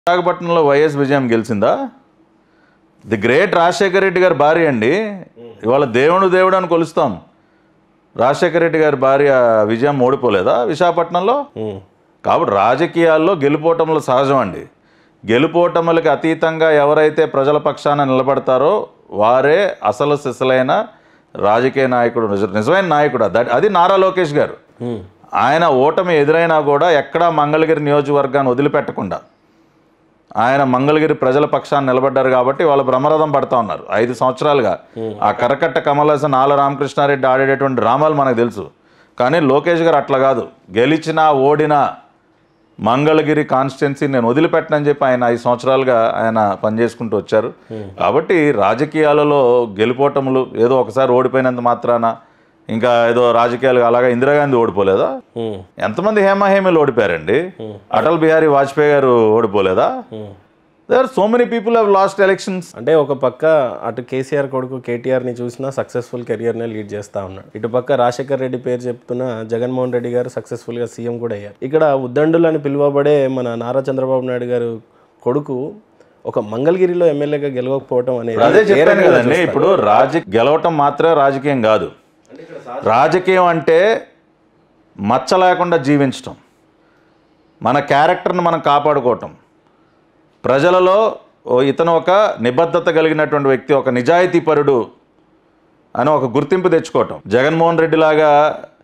విశాఖపట్నంలో వైఎస్ విజయం గెలిచిందా ది గ్రేట్ రాజశేఖర రెడ్డి గారి భార్య అండి ఇవాళ దేవుడు దేవుడు అని కొలుస్తాం రాజశేఖర రెడ్డి గారి భార్య విజయం ఓడిపోలేదా విశాఖపట్నంలో కాబట్టి రాజకీయాల్లో గెలుపోటములు సహజం అండి గెలుపోటములకి అతీతంగా ఎవరైతే ప్రజల పక్షాన నిలబడతారో వారే అసలు సిసలైన రాజకీయ నాయకుడు నిజ- నిజమైన నాయకుడు దట్ అది నారా లోకేష్ గారు ఆయన ఓటమి ఎదురైనా కూడా ఎక్కడా మంగళగిరి నియోజకవర్గాన్ని వదిలిపెట్టకుండా ఆయన మంగళగిరి ప్రజల పక్షాన్ని నిలబడ్డారు కాబట్టి వాళ్ళు బ్రహ్మరథం పడతా ఉన్నారు ఐదు సంవత్సరాలుగా ఆ కరకట్ట కమలాసన్ ఆల రామకృష్ణారెడ్డి ఆడేటటువంటి డ్రామాలు మనకు తెలుసు కానీ లోకేష్ గారు అట్లా కాదు గెలిచినా ఓడినా మంగళగిరి కాన్స్టిట్యున్సీ నేను వదిలిపెట్టనని చెప్పి ఆయన ఐదు సంవత్సరాలుగా ఆయన పనిచేసుకుంటూ వచ్చారు కాబట్టి రాజకీయాలలో గెలుపోటములు ఏదో ఒకసారి ఓడిపోయినంత మాత్రాన ఇంకా ఏదో రాజకీయాలు అలాగా ఇందిరాగాంధీ ఓడిపోలేదా ఎంతమంది హేమాహేమీలు ఓడిపోయారండి అటల్ బిహారీ వాజ్పేయి గారు ఓడిపోలేదా they are so many people have lost elections అంటే ఒక పక్క అటు కేసీఆర్ కొడుకు కేటీఆర్ని చూసినా సక్సెస్ఫుల్ కెరియర్నే లీడ్ చేస్తా ఉన్నాడు ఇటు పక్క రాజశేఖర్ రెడ్డి పేరు చెప్తున్న జగన్మోహన్ రెడ్డి గారు సక్సెస్ఫుల్గా సీఎం కూడా అయ్యారు ఇక్కడ ఉద్దండులు అని పిలువబడే మన నారా చంద్రబాబు నాయుడు గారు కొడుకు ఒక మంగళగిరిలో ఎమ్మెల్యేగా గెలవకపోవటం అనేది అదే ఏ చెప్పాను రకంగా కదండి ఇప్పుడు రాజ గెలవటం మాత్రమే రాజకీయం కాదు రాజకీయం అంటే మచ్చ లేకుండా జీవించటం మన క్యారెక్టర్ని మనం కాపాడుకోవటం ప్రజలలో ఓ ఇతను ఒక నిబద్ధత కలిగినటువంటి వ్యక్తి ఒక నిజాయితీపరుడు అని ఒక గుర్తింపు తెచ్చుకోవటం జగన్మోహన్ రెడ్డి లాగా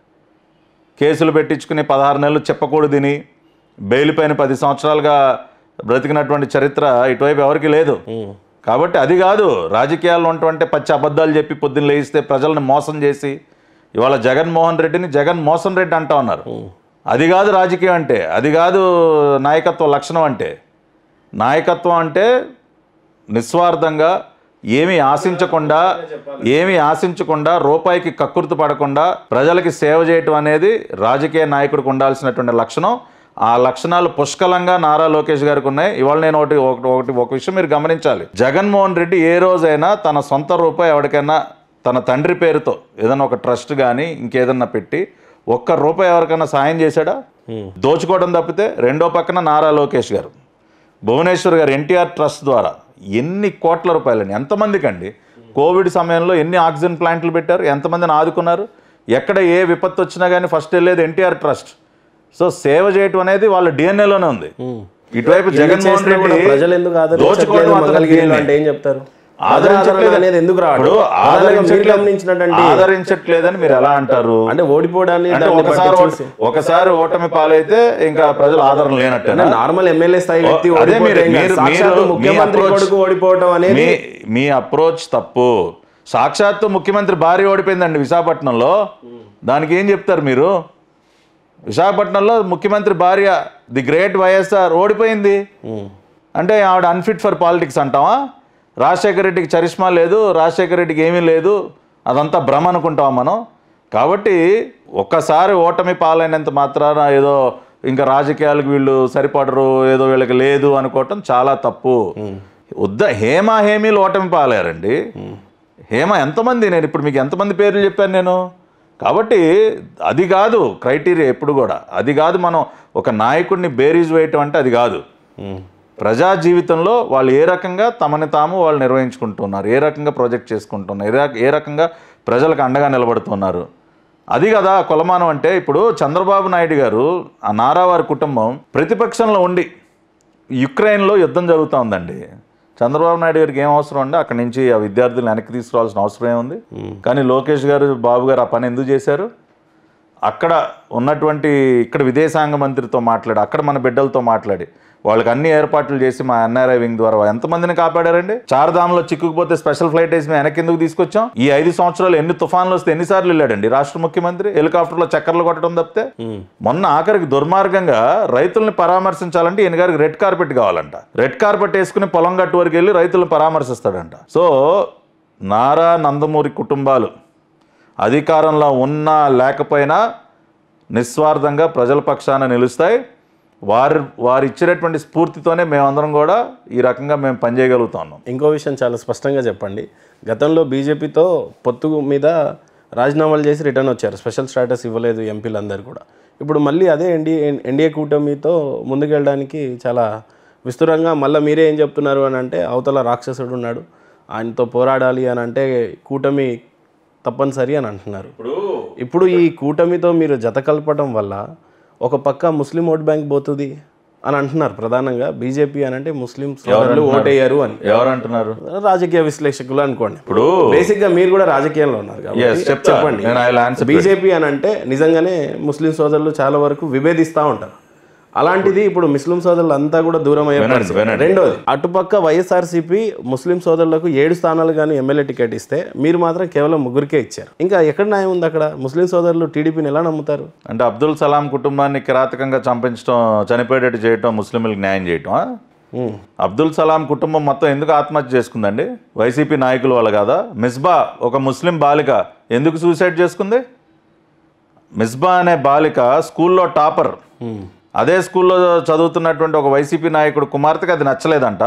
కేసులు పెట్టించుకుని పదహారు నెలలు చెప్పకూడదని బెయిల్ పైన పది సంవత్సరాలుగా బ్రతికినటువంటి చరిత్ర ఇటువైపు ఎవరికి లేదు కాబట్టి అది కాదు రాజకీయాల్లో ఉన్నటువంటి పచ్చి అబద్ధాలు చెప్పి పొద్దున్న లేయిస్తే ప్రజల్ని మోసం చేసి ఇవాళ జగన్మోహన్ రెడ్డిని జగన్ మోహన్ రెడ్డి అంటా ఉన్నారు అది కాదు రాజకీయం అంటే అది కాదు నాయకత్వ లక్షణం అంటే నాయకత్వం అంటే నిస్వార్థంగా ఏమీ ఆశించకుండా ఏమీ ఆశించకుండా రూపాయికి కక్కుర్తి పడకుండా ప్రజలకి సేవ చేయటం అనేది రాజకీయ నాయకుడికి ఉండాల్సినటువంటి లక్షణం ఆ లక్షణాలు పుష్కలంగా నారా లోకేష్ గారికి ఉన్నాయి ఇవాళ నేను ఒకటి ఒకటి ఒకటి ఒక విషయం మీరు గమనించాలి జగన్మోహన్ రెడ్డి ఏ రోజైనా తన సొంత రూపాయి ఎవరికైనా తన తండ్రి పేరుతో ఏదైనా ఒక ట్రస్ట్ కానీ ఇంకేదన్నా పెట్టి ఒక్క రూపాయి ఎవరికైనా సాయం చేశాడా దోచుకోవడం తప్పితే రెండో పక్కన నారా లోకేష్ గారు భువనేశ్వర్ గారు ఎన్టీఆర్ ట్రస్ట్ ద్వారా ఎన్ని కోట్ల రూపాయలండి ఎంతమందికి అండి కోవిడ్ సమయంలో ఎన్ని ఆక్సిజన్ ప్లాంట్లు పెట్టారు ఎంతమందిని ఆదుకున్నారు ఎక్కడ ఏ విపత్తు వచ్చినా కానీ ఫస్ట్ వెళ్ళేది ఎన్టీఆర్ ట్రస్ట్ సో సేవ చేయటం అనేది వాళ్ళ డిఎన్ఏలోనే ఉంది ఇటువైపు జగన్మోహన్ చేసినా కూడా రెడ్డి ప్రజలు ఎందుకు దోచుకోవడం ఆదరించట్లేదు అతని మంగళగిరిలో DNA. అంటే ఏం చెప్తారు ఆదరించట్లేదు. ఆదరణ అనేది ఎందుకు రాడు ఇప్పుడు ఆదరణ మీరు ఆదరించట్లేదు- గమనించినటువంటి ఆదరించట్లేదని మీరు ఎలా అంటారు అంటే ఓడిపోవడాన్ని అంటే దాన్ని బట్టి ఒకసారి చూసి ఓట- ఒకసారి ఓటమి పాలైతే ఇంకా ప్రజలు ఆదరణ లేనట్టేనా నార్మల్ ఎమ్మెల్యే స్థాయి వ్యక్తి అదే ఓడిపోతే మీరు- ఇంకా మీరు- సాక్షాత్తు మీరు- మీ ముఖ్యమంత్రి approach- కొడుకు ఓడిపోవడం అనేది మీ మీ అప్రోచ్ తప్పు సాక్షాత్తు ముఖ్యమంత్రి భార్య ఓడిపోయిందండి విశాఖపట్నంలో దానికి ఏం చెప్తారు మీరు విశాఖపట్నంలో ముఖ్యమంత్రి భార్య ది గ్రేట్ వైఎస్ఆర్ ఓడిపోయింది అంటే ఆవిడ అన్ఫిట్ ఫర్ పాలిటిక్స్ అంటావా రాజశేఖర రెడ్డికి చరిష్మా లేదు రాజశేఖర రెడ్డికి ఏమీ లేదు అదంతా భ్రమ అనుకుంటాం మనం కాబట్టి ఒక్కసారి ఓటమి పాలైనంత మాత్రాన ఏదో ఇంకా రాజకీయాలకు వీళ్ళు సరిపడరు ఏదో వీళ్ళకి లేదు అనుకోవటం చాలా తప్పు ఉద్ద హేమ హేమీలు ఓటమి పాలారండి హేమ ఎంతమంది నేను ఇప్పుడు మీకు ఎంతమంది పేర్లు చెప్పాను నేను కాబట్టి అది కాదు క్రైటీరియా ఎప్పుడు కూడా అది కాదు మనం ఒక నాయకుడిని బేరీజ్ వేయటం అంటే అది కాదు ప్రజా జీవితంలో వాళ్ళు ఏ రకంగా తమని తాము వాళ్ళు నిర్వహించుకుంటున్నారు ఏ రకంగా ప్రొజెక్ట్ చేసుకుంటున్నారు ఏ రక- ఏ రకంగా ప్రజలకు అండగా నిలబడుతున్నారు అది కదా కొలమానం అంటే ఇప్పుడు చంద్రబాబు నాయుడు గారు ఆ నారావారి కుటుంబం ప్రతిపక్షంలో ఉండి యుక్రెయిన్లో యుద్ధం జరుగుతూ ఉందండి చంద్రబాబు నాయుడు గారికి ఏం అవసరం అండి అక్కడి నుంచి ఆ విద్యార్థులను వెనక్కి తీసుకురావాల్సిన అవసరం ఏముంది కానీ లోకేష్ గారు బాబు గారు ఆ పని ఎందుకు చేశారు అక్కడ ఉన్నటువంటి ఇక్కడ విదేశాంగ మంత్రితో మాట్లాడి అక్కడ మన బిడ్డలతో మాట్లాడి వాళ్ళకి అన్ని ఏర్పాట్లు చేసి మా ఎన్ఆర్ఐ వింగ్ ద్వారా ఎంతమందిని కాపాడారండి చార్ధామ్లో చిక్కుకుపోతే స్పెషల్ ఫ్లైట్ వేసి మేము వెనక్కి ఎందుకు తీసుకొచ్చాం ఈ ఐదు సంవత్సరాలు ఎన్ని తుఫాన్లు వస్తే ఎన్నిసార్లు వెళ్ళాడండి రాష్ట్ర ముఖ్యమంత్రి హెలికాప్టర్లో చక్కర్లు కొట్టడం తప్పితే మొన్న ఆఖరికి దుర్మార్గంగా రైతుల్ని పరామర్శించాలంటే ఈయన గారికి రెడ్ కార్పెట్ కావాలంట రెడ్ కార్పెట్ వేసుకుని పొలం గట్టు వరకు వెళ్ళి రైతులను పరామర్శిస్తాడంట సో నారా నందమూరి కుటుంబాలు అధికారంలో ఉన్నా లేకపోయినా నిస్వార్థంగా ప్రజల పక్షాన నిలుస్తాయి వారి వారు ఇచ్చినటువంటి స్ఫూర్తితోనే మేమందరం కూడా ఈ రకంగా మేము పనిచేయగలుగుతా ఉన్నాం ఇంకో విషయం చాలా స్పష్టంగా చెప్పండి గతంలో బీజేపీతో పొత్తు మీద రాజీనామాలు చేసి రిటర్న్ వచ్చారు స్పెషల్ స్టాటస్ ఇవ్వలేదు ఎంపీలందరూ కూడా ఇప్పుడు మళ్ళీ అదే ఎన్డీఏ ఎన్డీఏ కూటమితో ముందుకెళ్ళడానికి చాలా విస్తురంగా మళ్ళీ మీరే ఏం చెప్తున్నారు అని అంటే అవతల రాక్షసుడు ఉన్నాడు ఆయనతో పోరాడాలి అని అంటే కూటమి తప్పనిసరి అని అంటున్నారు ఇప్పుడు ఈ కూటమితో మీరు జత కలపడం వల్ల ఒక పక్క ముస్లిం ఓట్ బ్యాంక్ పోతుంది అని అంటున్నారు ప్రధానంగా బీజేపీ అని అంటే ముస్లిం సోదరులు ఓటేయరు అని ఎవరు అంటున్నారు రాజకీయ విశ్లేషకులు అనుకోండి ఇప్పుడు బేసిక్ గా మీరు కూడా రాజకీయంలో ఉన్నారు Yes, కాబట్టి చెప్తా. చెప్పండి నేను I'll answer to it. BJP అని అంటే నిజంగానే ముస్లిం సోదరులు చాలా వరకు విభేదిస్తూ ఉంటారు అలాంటిది ఇప్పుడు ముస్లిం సోదరులు అంతా కూడా దూరం అయ్యే వినండి, పరిస్థితి. వినండి. రెండోది అటుపక్క వైఎస్ఆర్సీపీ ముస్లిం సోదరులకు ఏడు స్థానాలు కానీ ఎమ్మెల్యే టికెట్ ఇస్తే మీరు మాత్రం కేవలం ముగ్గురికే ఇచ్చారు ఇంకా ఎక్కడ న్యాయం ఉంది అక్కడ ముస్లిం సోదరులు టీడీపీని ఎలా నమ్ముతారు అంటే అబ్దుల్ సలాం కుటుంబాన్ని కిరాతకంగా చంపించడం చనిపోయేటట్టు చేయటం ముస్లింలకు న్యాయం చేయటం ఉమ్. అబ్దుల్ సలాం కుటుంబం మొత్తం ఎందుకు ఆత్మహత్య చేసుకుందండి వైసీపీ నాయకుల వల్ల కాదా మిస్బా ఒక ముస్లిం బాలిక ఎందుకు సూసైడ్ చేసుకుంది మిస్బా అనే బాలిక స్కూల్లో టాపర్ అదే స్కూల్లో చదువుతున్నటువంటి ఒక వైసీపీ నాయకుడు కుమార్తెకి అది నచ్చలేదంట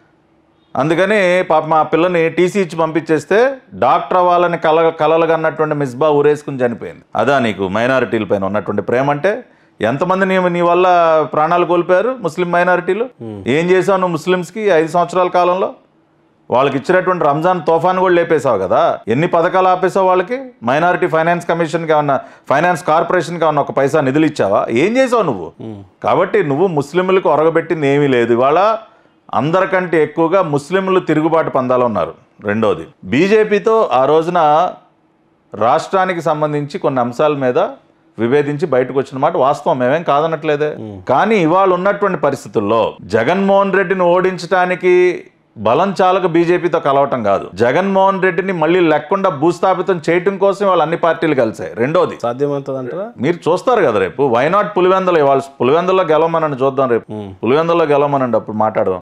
అందుకని పాప మా పిల్లని టీసీ ఇచ్చి పంపించేస్తే డాక్టర్ అవ్వాలని కల కలలుగా అన్నటువంటి మిస్బా ఊరేసుకుని చనిపోయింది అదా నీకు మైనారిటీల పైన ఉన్నటువంటి ప్రేమ అంటే ఎంతమంది నీ నీ వల్ల ప్రాణాలు కోల్పోయారు ముస్లిం మైనారిటీలు ఏం చేసావు నువ్వు ముస్లిమ్స్కి ఐదు సంవత్సరాల కాలంలో వాళ్ళకి ఇచ్చినటువంటి రంజాన్ తోఫాన్ కూడా లేపేశావు కదా ఎన్ని పథకాలు ఆపేసావు వాళ్ళకి మైనారిటీ ఫైనాన్స్ కమిషన్కి ఏమన్నా ఫైనాన్స్ కార్పొరేషన్కి ఏమన్నా ఒక పైసా నిధులు ఇచ్చావా ఏం చేసావు నువ్వు కాబట్టి నువ్వు ముస్లింలకు ఒరగబెట్టింది ఏమీ లేదు ఇవాళ అందరికంటే ఎక్కువగా ముస్లింలు తిరుగుబాటు పందాలు ఉన్నారు రెండోది బీజేపీతో ఆ రోజున రాష్ట్రానికి సంబంధించి కొన్ని అంశాల మీద విభేదించి బయటకు వచ్చిన మాట వాస్తవం మేమేం కాదనట్లేదే కానీ ఇవాళ ఉన్నటువంటి పరిస్థితుల్లో జగన్మోహన్ రెడ్డిని ఓడించడానికి బలం చాలక బీజేపీతో కలవటం కాదు జగన్మోహన్ రెడ్డిని మళ్ళీ లేకుండా భూస్థాపితం చేయటం కోసం వాళ్ళు అన్ని పార్టీలు కలిసాయి రెండోది సాధ్యమవుతుంది అంటారా మీరు చూస్తారు కదా రేపు వైనాట్ పులివెందలు ఇవాళ పులివెందల్లో గెలవమనండి చూద్దాం రేపు పులివెందల్లో గెలవమనండి అప్పుడు మాట్లాడదాం